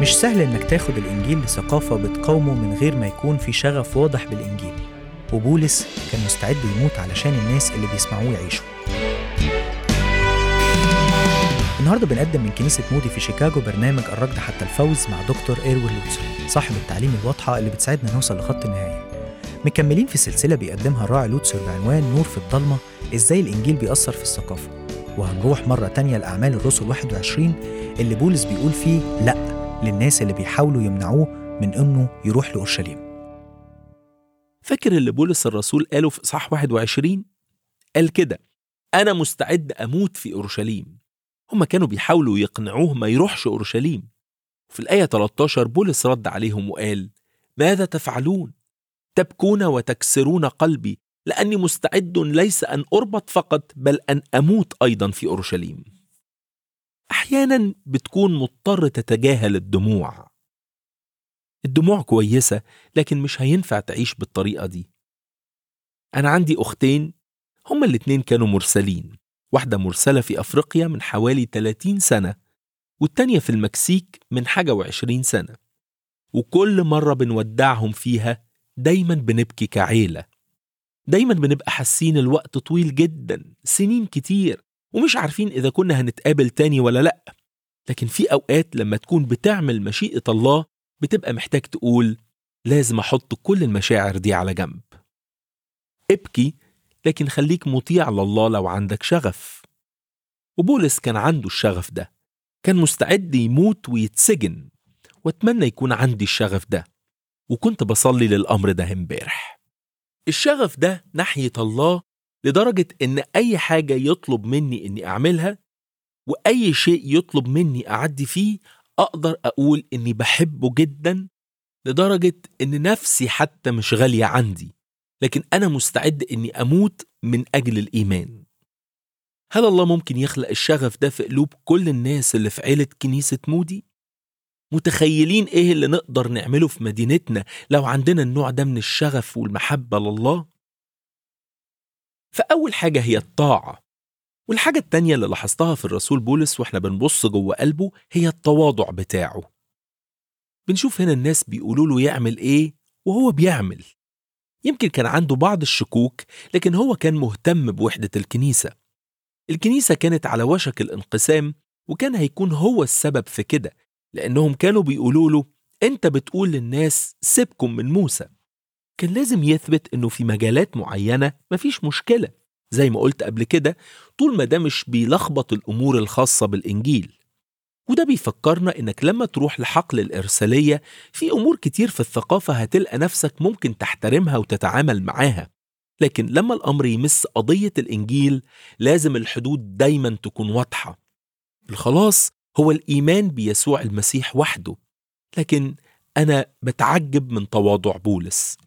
مش سهل إنك تاخد الإنجيل لثقافة بتقاومه من غير ما يكون في شغف واضح بالإنجيل وبولس كان مستعد يموت علشان الناس اللي بيسمعوه يعيشوا النهارده بنقدم من كنيسة مودي في شيكاغو برنامج الركض حتى الفوز مع دكتور إيروين لوتسر صاحب التعليم الواضحة اللي بتساعدنا نوصل لخط النهاية مكملين في سلسلة بيقدمها الراعي لوتسر بعنوان نور في الضلمة إزاي الإنجيل بيأثر في الثقافة وهنروح مرة تانية لأعمال الرسل 21 اللي بولس بيقول فيه لأ للناس اللي بيحاولوا يمنعوه من إنه يروح لأورشليم فاكر اللي بولس الرسول قاله في إصحاح 21 قال كده أنا مستعد أموت في أورشليم هما كانوا بيحاولوا يقنعوه ما يروحش أورشليم في الآية 13 بولس رد عليهم وقال ماذا تفعلون؟ تبكون وتكسرون قلبي لأني مستعد ليس أن أربط فقط بل أن أموت أيضا في أورشليم أحيانا بتكون مضطر تتجاهل الدموع الدموع كويسة لكن مش هينفع تعيش بالطريقة دي أنا عندي أختين هما الاتنين كانوا مرسلين واحدة مرسلة في أفريقيا من حوالي 30 سنة والتانية في المكسيك من حاجة وعشرين سنة وكل مرة بنودعهم فيها دايما بنبكي كعيلة دايما بنبقى حاسين الوقت طويل جدا سنين كتير ومش عارفين إذا كنا هنتقابل تاني ولا لأ لكن في أوقات لما تكون بتعمل مشيئة الله بتبقى محتاج تقول لازم أحط كل المشاعر دي على جنب ابكي لكن خليك مطيع لله لو عندك شغف وبولس كان عنده الشغف ده كان مستعد يموت ويتسجن واتمنى يكون عندي الشغف ده وكنت بصلي للأمر ده امبارح الشغف ده ناحية الله لدرجة إن أي حاجة يطلب مني إني أعملها وأي شيء يطلب مني أعدي فيه أقدر أقول إني بحبه جدا لدرجة إن نفسي حتى مش غالية عندي لكن أنا مستعد إني أموت من أجل الإيمان هل الله ممكن يخلق الشغف ده في قلوب كل الناس اللي في عيلة كنيسة مودي؟ متخيلين إيه اللي نقدر نعمله في مدينتنا لو عندنا النوع ده من الشغف والمحبة لله؟ فأول حاجة هي الطاعة والحاجة التانية اللي لاحظتها في الرسول بولس واحنا بنبص جوه قلبه هي التواضع بتاعه بنشوف هنا الناس بيقولوا له يعمل ايه وهو بيعمل يمكن كان عنده بعض الشكوك لكن هو كان مهتم بوحدة الكنيسة الكنيسة كانت على وشك الانقسام وكان هيكون هو السبب في كده لأنهم كانوا بيقولوا له أنت بتقول للناس سيبكم من موسى كان لازم يثبت أنه في مجالات معينة مفيش مشكلة زي ما قلت قبل كده طول ما ده مش بيلخبط الأمور الخاصة بالإنجيل وده بيفكرنا إنك لما تروح لحقل الإرسالية في أمور كتير في الثقافة هتلقى نفسك ممكن تحترمها وتتعامل معاها لكن لما الأمر يمس قضية الإنجيل لازم الحدود دايما تكون واضحة الخلاص هو الإيمان بيسوع المسيح وحده لكن أنا بتعجب من تواضع بولس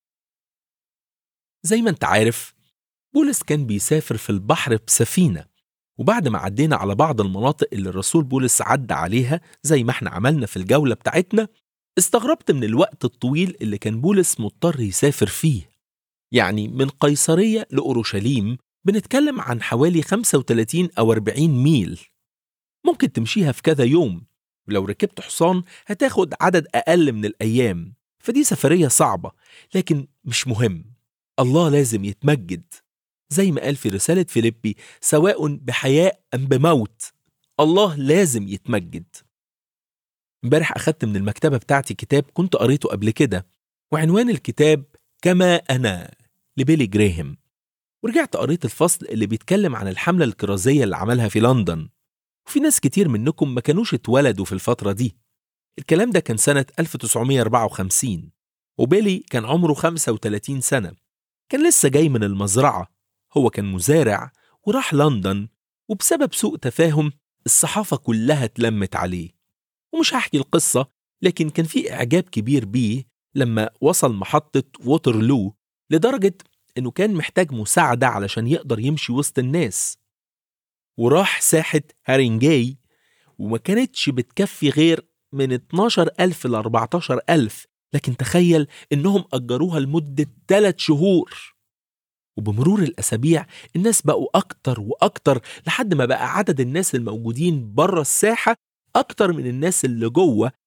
زي ما انت عارف بولس كان بيسافر في البحر بسفينة وبعد ما عدينا على بعض المناطق اللي الرسول بولس عدى عليها زي ما احنا عملنا في الجولة بتاعتنا استغربت من الوقت الطويل اللي كان بولس مضطر يسافر فيه يعني من قيصرية لأورشليم بنتكلم عن حوالي 35 أو 40 ميل ممكن تمشيها في كذا يوم ولو ركبت حصان هتاخد عدد أقل من الأيام فدي سفرية صعبة لكن مش مهم الله لازم يتمجد زي ما قال في رسالة فيليبي سواء بحياء أم بموت الله لازم يتمجد امبارح أخدت من المكتبة بتاعتي كتاب كنت قريته قبل كده وعنوان الكتاب كما أنا لبيلي جراهام ورجعت قريت الفصل اللي بيتكلم عن الحملة الكرازية اللي عملها في لندن وفي ناس كتير منكم ما كانوش اتولدوا في الفترة دي الكلام ده كان سنة 1954 وبيلي كان عمره 35 سنة كان لسه جاي من المزرعة هو كان مزارع وراح لندن وبسبب سوء تفاهم الصحافة كلها اتلمت عليه ومش هحكي القصة لكن كان في إعجاب كبير بيه لما وصل محطة ووترلو لدرجة إنه كان محتاج مساعدة علشان يقدر يمشي وسط الناس وراح ساحة هارينجاي وما كانتش بتكفي غير من 12 ألف ل 14 ألف لكن تخيل إنهم أجروها لمدة 3 شهور وبمرور الأسابيع الناس بقوا أكتر وأكتر لحد ما بقى عدد الناس الموجودين بره الساحة أكتر من الناس اللي جوه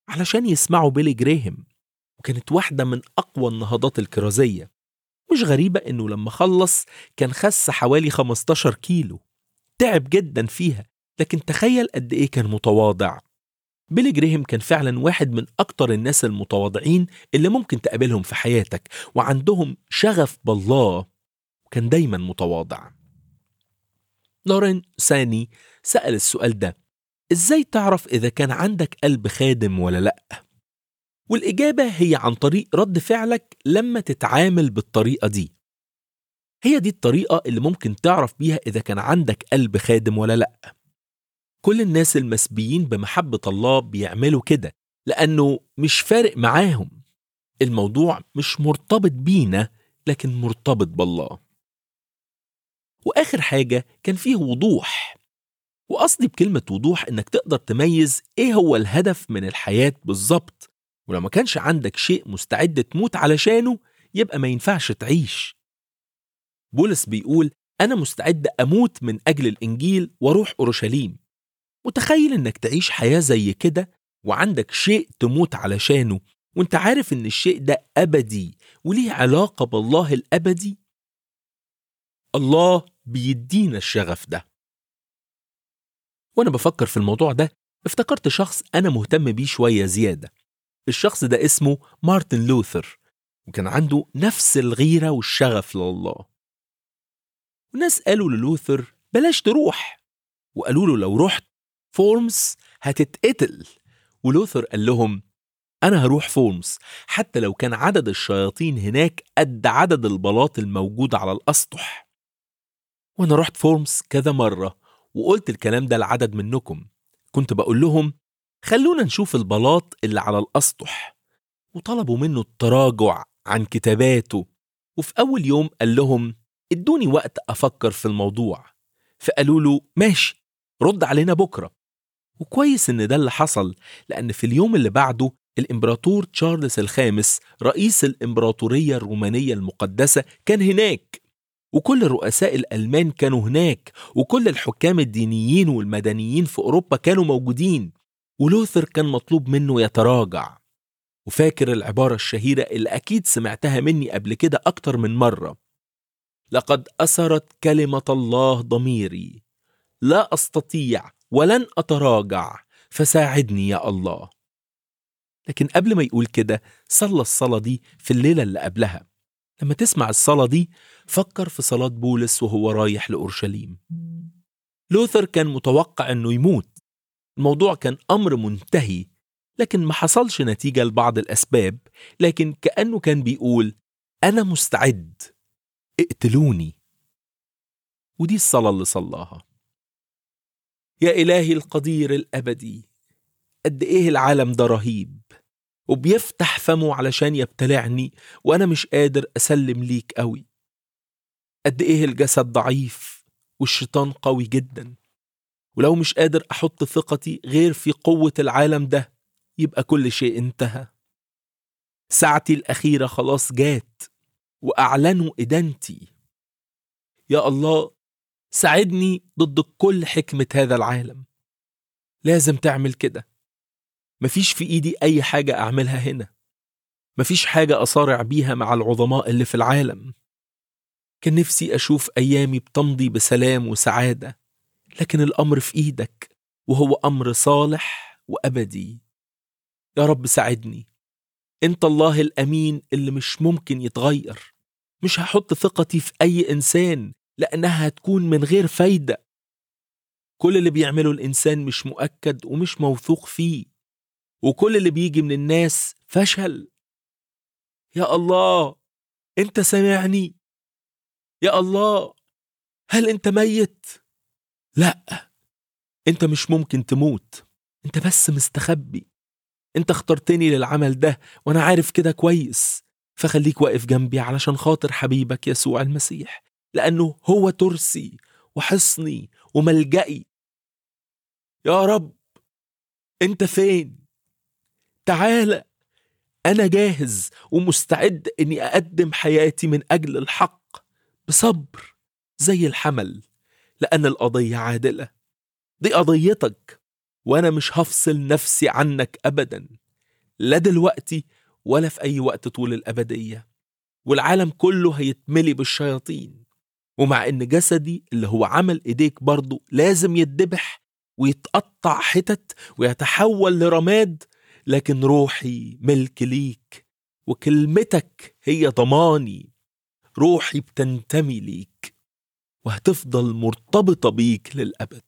علشان يسمعوا بيلي جريهم وكانت واحدة من أقوى النهضات الكرازية مش غريبة إنه لما خلص كان خس حوالي 15 كيلو تعب جدا فيها لكن تخيل قد إيه كان متواضع بيلي جريهم كان فعلا واحد من أكتر الناس المتواضعين اللي ممكن تقابلهم في حياتك وعندهم شغف بالله وكان دايما متواضع لورين ساني سأل السؤال ده إزاي تعرف إذا كان عندك قلب خادم ولا لأ؟ والإجابة هي عن طريق رد فعلك لما تتعامل بالطريقة دي هي دي الطريقة اللي ممكن تعرف بيها إذا كان عندك قلب خادم ولا لأ كل الناس المسبيين بمحبة الله بيعملوا كده لأنه مش فارق معاهم الموضوع مش مرتبط بينا لكن مرتبط بالله وآخر حاجة كان فيه وضوح وقصدي بكلمة وضوح إنك تقدر تميز إيه هو الهدف من الحياة بالظبط ولو ما كانش عندك شيء مستعد تموت علشانه يبقى ما ينفعش تعيش بولس بيقول أنا مستعد أموت من أجل الإنجيل وأروح أورشليم متخيل إنك تعيش حياة زي كده وعندك شيء تموت علشانه وانت عارف إن الشيء ده أبدي وليه علاقة بالله الأبدي الله بيدينا الشغف ده وأنا بفكر في الموضوع ده افتكرت شخص أنا مهتم بيه شوية زيادة الشخص ده اسمه مارتن لوثر وكان عنده نفس الغيرة والشغف لله وناس قالوا للوثر بلاش تروح وقالوا له لو رحت فورمز هتتقتل ولوثر قال لهم أنا هروح فورمز حتى لو كان عدد الشياطين هناك قد عدد البلاط الموجود على الأسطح وأنا رحت فورمز كذا مرة وقلت الكلام ده لعدد منكم كنت بقول لهم خلونا نشوف البلاط اللي على الأسطح وطلبوا منه التراجع عن كتاباته وفي أول يوم قال لهم ادوني وقت أفكر في الموضوع فقالوا له ماشي رد علينا بكرة وكويس إن ده اللي حصل لأن في اليوم اللي بعده الإمبراطور تشارلز الخامس رئيس الإمبراطورية الرومانية المقدسة كان هناك وكل الرؤساء الألمان كانوا هناك وكل الحكام الدينيين والمدنيين في أوروبا كانوا موجودين ولوثر كان مطلوب منه يتراجع وفاكر العبارة الشهيرة اللي أكيد سمعتها مني قبل كده أكتر من مرة لقد أسرت كلمة الله ضميري لا أستطيع ولن أتراجع فساعدني يا الله لكن قبل ما يقول كده صلى الصلاة دي في الليلة اللي قبلها لما تسمع الصلاة دي فكر في صلاة بولس وهو رايح لأورشليم لوثر كان متوقع أنه يموت الموضوع كان أمر منتهي لكن ما حصلش نتيجة لبعض الأسباب لكن كأنه كان بيقول أنا مستعد اقتلوني ودي الصلاة اللي صلاها يا إلهي القدير الأبدي قد إيه العالم ده رهيب وبيفتح فمه علشان يبتلعني وأنا مش قادر أسلم ليك قوي قد إيه الجسد ضعيف والشيطان قوي جدا ولو مش قادر أحط ثقتي غير في قوة العالم ده يبقى كل شيء انتهى ساعتي الأخيرة خلاص جات وأعلنوا إدانتي يا الله ساعدني ضد كل حكمة هذا العالم لازم تعمل كده مفيش في إيدي أي حاجة أعملها هنا مفيش حاجة أصارع بيها مع العظماء اللي في العالم كان نفسي أشوف أيامي بتمضي بسلام وسعادة لكن الأمر في إيدك وهو أمر صالح وأبدي يا رب ساعدني انت الله الامين اللي مش ممكن يتغير مش هحط ثقتي في اي انسان لانها هتكون من غير فايده كل اللي بيعمله الانسان مش مؤكد ومش موثوق فيه وكل اللي بيجي من الناس فشل يا الله انت سامعني يا الله هل انت ميت لا انت مش ممكن تموت انت بس مستخبي انت اخترتني للعمل ده وانا عارف كده كويس فخليك واقف جنبي علشان خاطر حبيبك يسوع المسيح لانه هو ترسي وحصني وملجئي يا رب انت فين تعالى انا جاهز ومستعد اني اقدم حياتي من اجل الحق بصبر زي الحمل لان القضيه عادله دي قضيتك وانا مش هفصل نفسي عنك ابدا لا دلوقتي ولا في أي وقت طول الأبدية والعالم كله هيتملي بالشياطين ومع إن جسدي اللي هو عمل إيديك برضه لازم يتذبح ويتقطع حتت ويتحول لرماد لكن روحي ملك ليك وكلمتك هي ضماني روحي بتنتمي ليك وهتفضل مرتبطة بيك للأبد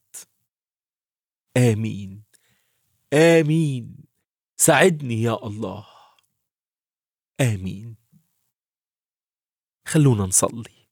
آمين آمين ساعدني يا الله آمين خلونا نصلي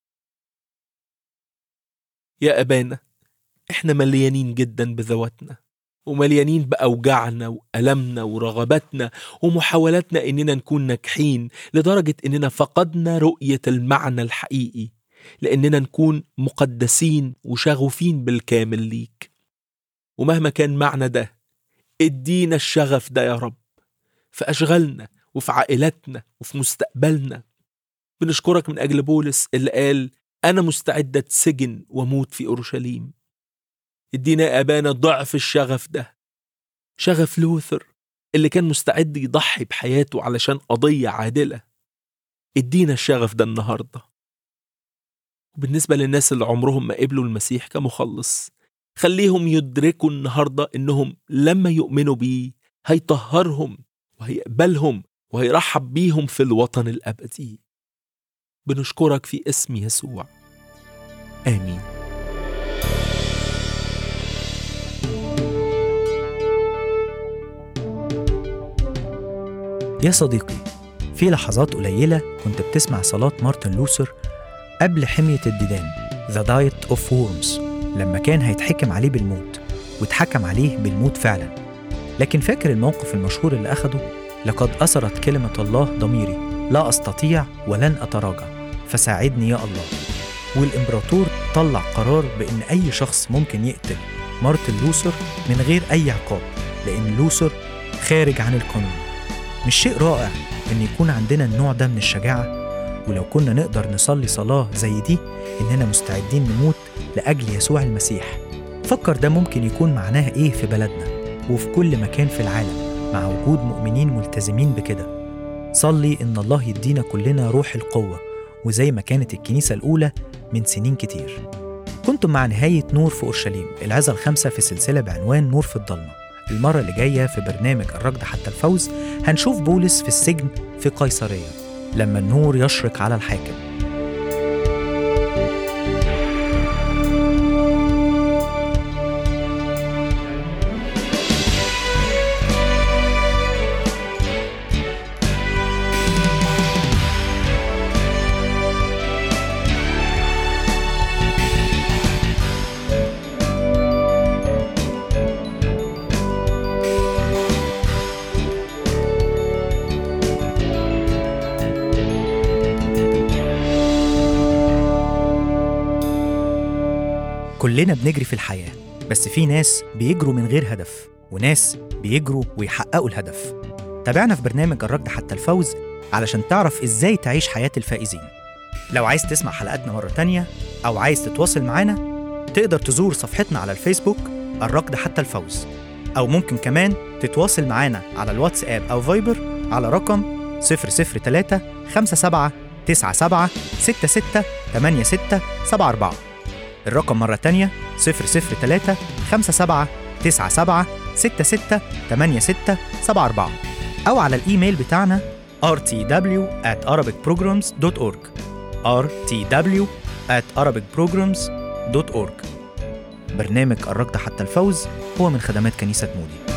يا أبانا إحنا مليانين جدا بذواتنا ومليانين بأوجاعنا وألمنا ورغباتنا ومحاولاتنا إننا نكون ناجحين لدرجة إننا فقدنا رؤية المعنى الحقيقي لأننا نكون مقدسين وشغوفين بالكامل ليك ومهما كان معنى ده ادينا الشغف ده يا رب في أشغالنا وفي عائلاتنا وفي مستقبلنا بنشكرك من أجل بولس اللي قال أنا مستعد أتسجن وأموت في أورشليم ادينا يا أبانا ضعف الشغف ده شغف لوثر اللي كان مستعد يضحي بحياته علشان قضية عادلة ادينا الشغف ده النهاردة وبالنسبة للناس اللي عمرهم ما قبلوا المسيح كمخلص خليهم يدركوا النهاردة إنهم لما يؤمنوا بيه هيطهرهم وهيقبلهم وهيرحب بيهم في الوطن الأبدي بنشكرك في اسم يسوع آمين يا صديقي في لحظات قليلة كنت بتسمع صلاة مارتن لوثر قبل حمية الديدان The Diet of Worms لما كان هيتحكم عليه بالموت واتحكم عليه بالموت فعلا لكن فاكر الموقف المشهور اللي أخده لقد أثرت كلمة الله ضميري لا أستطيع ولن أتراجع فساعدني يا الله والإمبراطور طلع قرار بإن أي شخص ممكن يقتل مارتن لوثر من غير أي عقاب لأن لوثر خارج عن القانون مش شيء رائع إن يكون عندنا النوع ده من الشجاعة ولو كنا نقدر نصلي صلاة زي دي إننا مستعدين نموت لأجل يسوع المسيح فكر ده ممكن يكون معناه إيه في بلدنا وفي كل مكان في العالم مع وجود مؤمنين ملتزمين بكده صلي إن الله يدينا كلنا روح القوة وزي ما كانت الكنيسة الأولى من سنين كتير كنتم مع نهاية نور في أورشليم العظة الخامسة في سلسلة بعنوان نور في الضلمة المرة اللي جاية في برنامج الركض حتى الفوز هنشوف بولس في السجن في قيصرية لما النور يشرق على الحاكم كلنا بنجري في الحياة بس في ناس بيجروا من غير هدف وناس بيجروا ويحققوا الهدف تابعنا في برنامج الركض حتى الفوز علشان تعرف ازاي تعيش حياة الفائزين لو عايز تسمع حلقاتنا مرة تانية أو عايز تتواصل معانا تقدر تزور صفحتنا على الفيسبوك الركض حتى الفوز أو ممكن كمان تتواصل معانا على الواتساب أو فايبر على رقم 003 57 97 66 86 74 الرقم مرة تانية 003 57 97 66 86 74 أو على الإيميل بتاعنا rtw at arabicprograms.org rtw at arabicprograms.org برنامج الركض حتى الفوز هو من خدمات كنيسة مودي